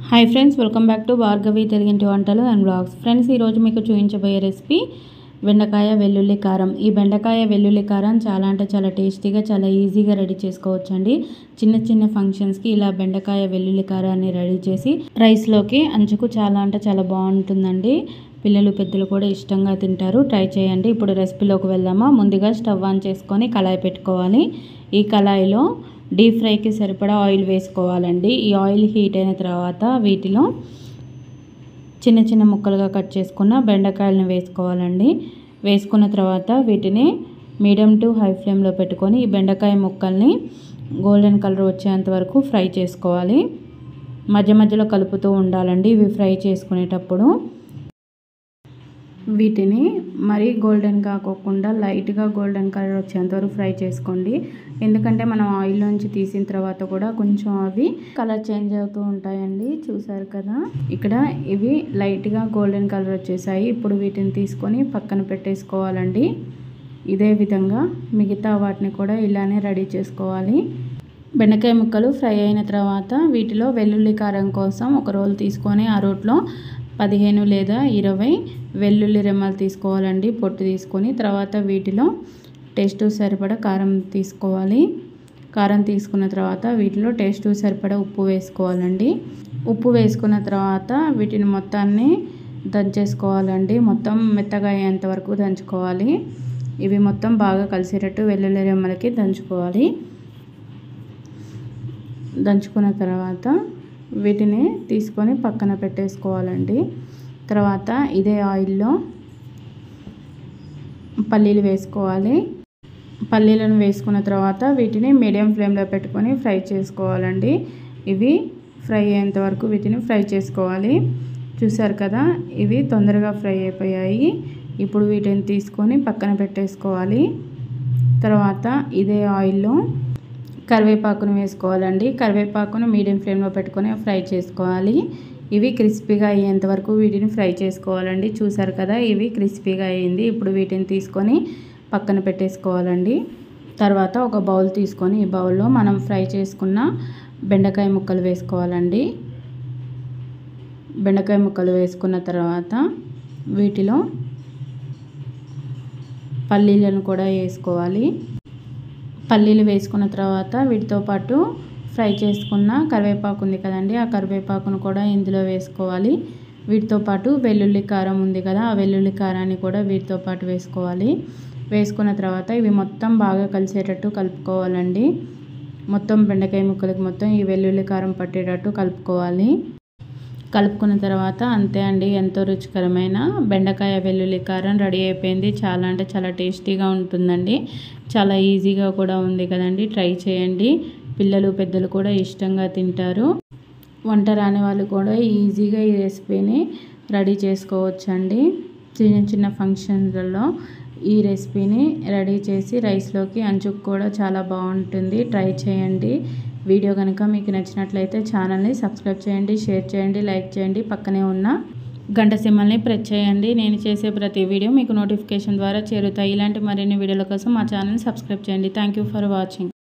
hi friends welcome back to Bhargavi తెలుగింటి వంటలు and blogs friends ఈరోజు మీకు చూపించబోయే రెసిపీ బెండకాయ వెల్లుల్లి కారం ఈ బెండకాయ వెల్లుల్లి కారం చాలా అంటే చాలా టేస్టీగా చాలా ఈజీగా రెడీ చేసుకోవచ్చండి చిన్న చిన్న ఫంక్షన్స్కి ఇలా బెండకాయ వెల్లుల్లి కారాన్ని రెడీ చేసి రైస్లోకి అంచుకు చాలా అంటే చాలా బాగుంటుందండి పిల్లలు పెద్దలు కూడా ఇష్టంగా తింటారు ట్రై చేయండి ఇప్పుడు రెసిపీలోకి వెళ్దామా ముందుగా స్టవ్ ఆన్ చేసుకొని కళాయి పెట్టుకోవాలి ఈ కళాయిలో డీప్ ఫ్రైకి సరిపడా ఆయిల్ వేసుకోవాలండి ఈ ఆయిల్ హీట్ అయిన తర్వాత వీటిలో చిన్న చిన్న ముక్కలుగా కట్ చేసుకున్న బెండకాయలను వేసుకోవాలండి వేసుకున్న తర్వాత వీటిని మీడియం టు హై ఫ్లేమ్లో పెట్టుకొని ఈ బెండకాయ ముక్కల్ని గోల్డెన్ కలర్ వచ్చేంత వరకు ఫ్రై చేసుకోవాలి మధ్య మధ్యలో కలుపుతూ ఉండాలండి ఇవి ఫ్రై చేసుకునేటప్పుడు వీటిని మరీ గోల్డెన్ కాకోకుండా లైట్గా గోల్డెన్ కలర్ వచ్చేంత వరకు ఫ్రై చేసుకోండి ఎందుకంటే మనం ఆయిల్ నుంచి తీసిన తర్వాత కూడా కొంచెం అవి కలర్ చేంజ్ అవుతూ ఉంటాయండి చూసారు కదా ఇక్కడ ఇవి లైట్గా గోల్డెన్ కలర్ వచ్చేసాయి ఇప్పుడు వీటిని తీసుకొని పక్కన పెట్టేసుకోవాలండి ఇదే విధంగా మిగతా వాటిని కూడా ఇలానే రెడీ చేసుకోవాలి బెండకాయ ముక్కలు ఫ్రై అయిన తర్వాత వీటిలో వెల్లుల్లి కారం కోసం ఒక రోల్ తీసుకొని ఆ రోట్లో పదిహేను లేదా ఇరవై వెల్లుల్లి రెమ్మలు తీసుకోవాలండి పొట్టు తీసుకొని తర్వాత వీటిలో టేస్ట్ సరిపడా కారం తీసుకోవాలి కారం తీసుకున్న తర్వాత వీటిలో టేస్ట్ సరిపడా ఉప్పు వేసుకోవాలండి ఉప్పు వేసుకున్న తర్వాత వీటిని మొత్తాన్ని దంచేసుకోవాలండి మొత్తం మెత్తగా అయ్యేంత వరకు దంచుకోవాలి ఇవి మొత్తం బాగా కలిసేటట్టు వెల్లుల్లి రెమ్మలకి దంచుకోవాలి దంచుకున్న తర్వాత వీటిని తీసుకొని పక్కన పెట్టేసుకోవాలండి తర్వాత ఇదే ఆయిల్లో పల్లీలు వేసుకోవాలి పల్లీలను వేసుకున్న తర్వాత వీటిని మీడియం ఫ్లేమ్లో పెట్టుకొని ఫ్రై చేసుకోవాలండి ఇవి ఫ్రై అయ్యేంత వరకు వీటిని ఫ్రై చేసుకోవాలి చూసారు కదా ఇవి తొందరగా ఫ్రై అయిపోయాయి ఇప్పుడు వీటిని తీసుకొని పక్కన పెట్టేసుకోవాలి తర్వాత ఇదే ఆయిల్లో కరివేపాకును వేసుకోవాలండి కరివేపాకును మీడియం ఫ్లేమ్లో పెట్టుకొని ఫ్రై చేసుకోవాలి ఇవి క్రిస్పీగా అయ్యేంత వరకు వీటిని ఫ్రై చేసుకోవాలండి చూసారు కదా ఇవి క్రిస్పీగా అయ్యింది ఇప్పుడు వీటిని తీసుకొని పక్కన పెట్టేసుకోవాలండి తర్వాత ఒక బౌల్ తీసుకొని ఈ బౌల్లో మనం ఫ్రై చేసుకున్న బెండకాయ ముక్కలు వేసుకోవాలండి బెండకాయ ముక్కలు వేసుకున్న తర్వాత వీటిలో పల్లీలను కూడా వేసుకోవాలి పల్లీలు వేసుకున్న తర్వాత వీటితో పాటు ఫ్రై చేసుకున్న కరివేపాకు ఉంది కదండి ఆ కరివేపాకును కూడా ఇందులో వేసుకోవాలి వీటితో పాటు వెల్లుల్లి కారం ఉంది కదా ఆ వెల్లుల్లి కారాన్ని కూడా వీటితో పాటు వేసుకోవాలి వేసుకున్న తర్వాత ఇవి మొత్తం బాగా కలిసేటట్టు కలుపుకోవాలండి మొత్తం బెండకాయ ముక్కలకి మొత్తం ఈ వెల్లుల్లి కారం పట్టేటట్టు కలుపుకోవాలి కలుపుకున్న తర్వాత అంతే అండి ఎంతో రుచికరమైన బెండకాయ వెల్లుల్లి కారం రెడీ అయిపోయింది చాలా అంటే చాలా టేస్టీగా ఉంటుందండి చాలా ఈజీగా కూడా ఉంది కదండి ట్రై చేయండి పిల్లలు పెద్దలు కూడా ఇష్టంగా తింటారు వంట రాని వాళ్ళు కూడా ఈజీగా ఈ రెసిపీని రెడీ చేసుకోవచ్చండి చిన్న చిన్న ఫంక్షన్లలో ఈ రెసిపీని రెడీ చేసి రైస్లోకి అంచుకు కూడా చాలా బాగుంటుంది ట్రై చేయండి వీడియో కనుక మీకు నచ్చినట్లయితే ఛానల్ని సబ్స్క్రైబ్ చేయండి షేర్ చేయండి లైక్ చేయండి పక్కనే ఉన్న గంట సింబల్ని ప్రెస్ చేయండి నేను చేసే ప్రతి వీడియో మీకు నోటిఫికేషన్ ద్వారా చేరుతాయి ఇలాంటి మరిన్ని వీడియోల కోసం మా ఛానల్ని సబ్స్క్రైబ్ చేయండి థ్యాంక్ ఫర్ వాచింగ్